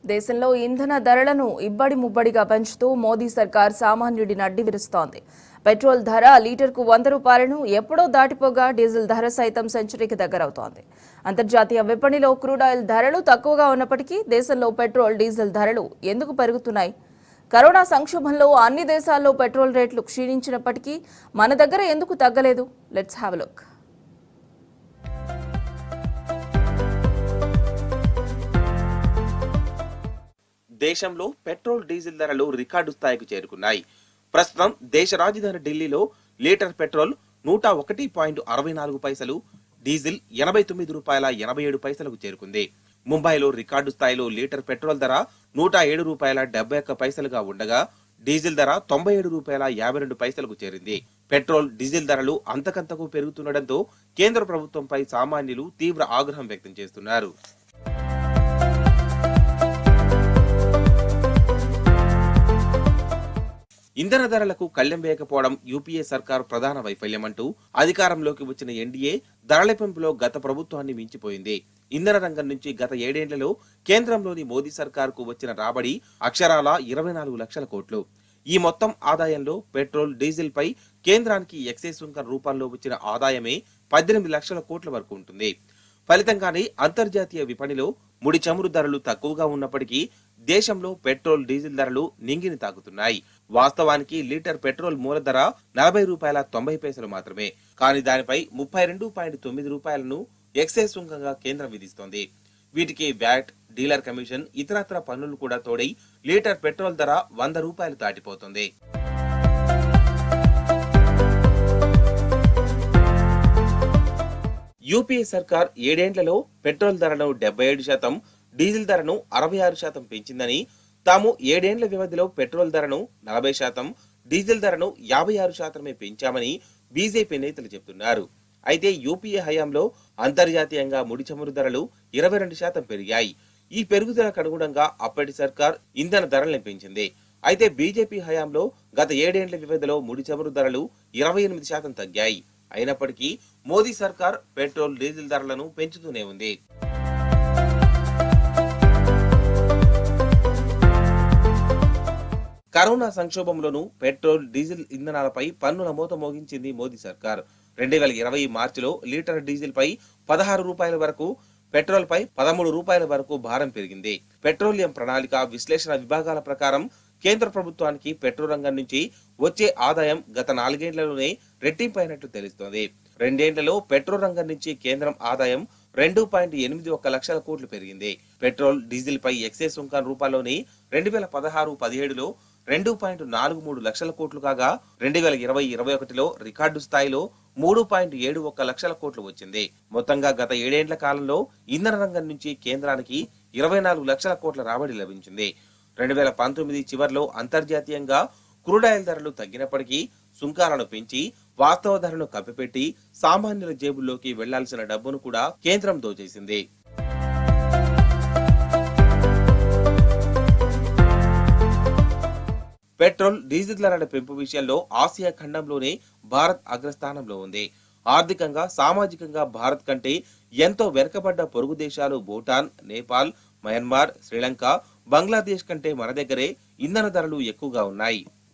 దేశంలో ఇంధన ధరలను ఇబ్బడి ముబ్బడిగా పెంచుతూ మోదీ సర్కార్ సామాన్యుడిని అడ్డి విరుస్తోంది పెట్రోల్ ధర లీటర్కు వంద రూపాయలను ఎప్పుడో దాటిపోగా డీజిల్ ధర సైతం సెంచరీకి దగ్గరవుతోంది అంతర్జాతీయ విపణిలో క్రూడ్ ఆయిల్ ధరలు తక్కువగా ఉన్నప్పటికీ దేశంలో పెట్రోల్ డీజిల్ ధరలు ఎందుకు పెరుగుతున్నాయి కరోనా సంక్షోభంలో అన్ని దేశాల్లో పెట్రోల్ రేట్లు క్షీణించినప్పటికీ మన దగ్గర ఎందుకు తగ్గలేదు లెట్స్ హ్యావ్ లుక్ దేశంలో పెట్రోల్ డీజిల్ ధరలు రికార్డు స్థాయికి చేరుకున్నాయి ప్రస్తుతం దేశ రాజధాని ఢిల్లీలో లీటర్ పెట్రోల్ నూట ఒకటి పాయింట్ అరవై నాలుగు పైసలు డీజిల్ ఎనభై తొమ్మిది రూపాయల ఎనభై ఏడు పైసలకు చేరుకుంది ముంబైలో రికార్డు స్థాయిలో లీటర్ పెట్రోల్ ధర నూట ఏడు రూపాయల డెబ్బై ఒక్క పైసలుగా ఉండగా డీజిల్ ధర తొంభై ఏడు రూపాయల యాభై రెండు పైసలకు చేరింది పెట్రోల్ డీజిల్ ధరలు అంతకంతకు పెరుగుతుండటంతో కేంద్ర ప్రభుత్వంపై సామాన్యులు తీవ్ర ఆగ్రహం వ్యక్తం చేస్తున్నారు ఇంధన ధరలకు కళ్లెం వేయకపోవడం యూపీఏ సర్కార్ ప్రధాన వైఫల్యమంటూ అధికారంలోకి వచ్చిన ఎన్డీఏ ధరల పెంపులో గత ప్రభుత్వాన్ని మించిపోయింది ఇంధన రంగం నుంచి గత ఏడేళ్లలో కేంద్రంలోని మోదీ సర్కార్కు వచ్చిన రాబడి అక్షరాల ఇరవై నాలుగు లక్షల కోట్లు ఈ మొత్తం ఆదాయంలో పెట్రోల్ డీజిల్ పై కేంద్రానికి ఎక్సైజ్ సుంకం రూపంలో వచ్చిన ఆదాయమే పద్దెనిమిది లక్షల కోట్ల వరకు ఉంటుంది ఫలితంగానే అంతర్జాతీయ విపణిలో ముడి చమురు ధరలు తక్కువగా ఉన్నప్పటికీ దేశంలో పెట్రోల్ డీజిల్ ధరలు నింగిని తాకుతున్నాయి వాస్తవానికి లీటర్ పెట్రోల్ మూల ధర నలభై రూపాయల తొంభై పైసలు మాత్రమే కానీ దానిపై ముప్పై రెండు పాయింట్ తొమ్మిది రూపాయలను ఎక్సైజ్ సుంకంగా కేంద్రం విధిస్తోంది వీటికి వ్యాట్ డీలర్ కమిషన్ ఇతరత్ర పన్నులు కూడా తోడై లీటర్ పెట్రోల్ ధర వంద రూపాయలు దాటిపోతుంది యూపీఏ సర్కార్ ఏడేండ్లలో పెట్రోల్ ధరను డెబ్బై ఏడు శాతం డీజిల్ ధరను అరవై ఆరు శాతం పెంచిందని తాము ఏడేండ్ల వ్యవధిలో పెట్రోల్ ధరను నలభై శాతం డీజిల్ ధరను యాభై ఆరు శాతమే పెంచామని బీజేపీ నేతలు చెబుతున్నారు అయితే యూపీఏ హయాంలో అంతర్జాతీయంగా ముడి చమురు ధరలు ఇరవై రెండు శాతం పెరిగాయి ఈ పెరుగుదలకు అనుగుణంగా అప్పటి సర్కార్ ఇంధన ధరల్ని పెంచింది అయితే బీజేపీ హయాంలో గత ఏడేండ్ల వ్యవధిలో ముడి చమురు ధరలు ఇరవై ఎనిమిది శాతం తగ్గాయి అయినప్పటికీ మోదీ సర్కార్ పెట్రోల్ డీజిల్ ధరలను పెంచుతూనే ఉంది కరోనా సంక్షోభంలోనూ పెట్రోల్ డీజిల్ ఇంధనాలపై పన్ను నమోత మోగించింది మోదీ సర్కార్ రెండు వేల ఇరవై మార్చిలో లీటర్ డీజిల్ పై పదహారు రూపాయల వరకు పెట్రోల్ పై పదమూడు రూపాయల వరకు భారం పెరిగింది పెట్రోలియం ప్రణాళిక విశ్లేషణ విభాగాల ప్రకారం కేంద్ర ప్రభుత్వానికి పెట్రోల్ రంగం నుంచి వచ్చే ఆదాయం గత నాలుగేళ్లలోనే రెట్టింపైనట్లు తెలుస్తోంది రెండేళ్లలో పెట్రోల్ రంగం నుంచి కేంద్రం ఆదాయం రెండు పాయింట్ ఎనిమిది ఒక్క లక్షల కోట్లు పెరిగింది పెట్రోల్ డీజిల్ పై ఎక్సైజ్ సుంకం రూపాల్లోని రెండు వేల పదహారు పదిహేడులో రెండు పాయింట్ నాలుగు మూడు లక్షల కోట్లు కాగా రెండు వేల ఇరవై ఇరవై ఒకటిలో రికార్డు స్థాయిలో మూడు పాయింట్ ఏడు ఒక్క లక్షల కోట్లు వచ్చింది మొత్తంగా గత ఏడేండ్ల కాలంలో ఇంధన రంగం నుంచి కేంద్రానికి ఇరవై నాలుగు లక్షల కోట్ల రాబడి లభించింది రెండు వేల పంతొమ్మిది చివరిలో అంతర్జాతీయంగా క్రూడ్ ఆయిల్ ధరలు తగ్గినప్పటికీ సుంకాలను పెంచి వాస్తవ ధరను కప్పిపెట్టి సామాన్యుల జేబుల్లోకి వెళ్లాల్సిన డబ్బును కూడా కేంద్రం దోచేసింది పెట్రోల్ డీజిల్ ధరల పెంపు విషయంలో ఆసియా ఖండంలోనే భారత్ అగ్రస్థానంలో ఉంది ఆర్థికంగా సామాజికంగా భారత్ కంటే ఎంతో వెనుకబడ్డ పొరుగు దేశాలు భూటాన్ నేపాల్ మయన్మార్ శ్రీలంక బంగ్లాదేశ్ కంటే మన దగ్గరే ఇంధన ధరలు ఎక్కువగా ఉన్నాయి